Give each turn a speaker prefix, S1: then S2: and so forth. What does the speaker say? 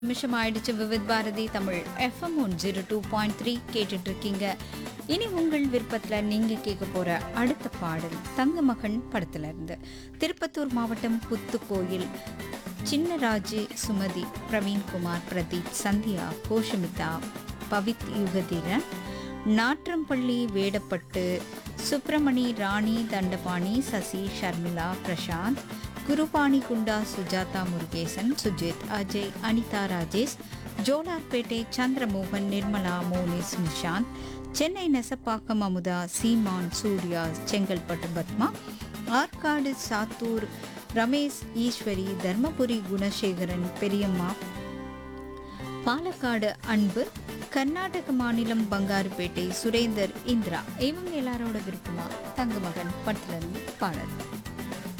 S1: நிமிஷம் ஆயிடுச்சு Vividh Bharati Tamil FM one zero two point three கேட்டுட்டு இருக்கீங்க இனி உங்கள் விருப்பத்தில் நீங்க கேட்க போற அடுத்த பாடல் தங்க மகன் படத்துல இருந்து திருப்பத்தூர் மாவட்டம் புத்துக்கோயில் சின்னராஜு சுமதி பிரவீன்குமார் பிரதீப் சந்தியா கோஷமிதா பவித் யுகதீரன் நாற்றம்பள்ளி வேடப்பட்டு சுப்பிரமணி ராணி தண்டபாணி சசி ஷர்மிளா பிரசாந்த் குருபாணி குண்டா சுஜாதா முருகேசன் சுஜித் அஜய் அனிதா ராஜேஷ் ஜோலார்பேட்டை சந்திரமோகன் நிர்மலா மோனிஸ் நிஷாந்த் சென்னை நெசப்பாக்கம் அமுதா சீமான் சூர்யா செங்கல்பட்டு பத்மா ஆற்காடு சாத்தூர் ரமேஷ் ஈஸ்வரி தர்மபுரி குணசேகரன் பெரியம்மா பாலக்காடு அன்பு கர்நாடக மாநிலம் பங்காருப்பேட்டை சுரேந்தர் இந்திரா இவங்க எல்லாரோட விருப்பமா தங்க மகன் படத்துல இருந்து பாடல்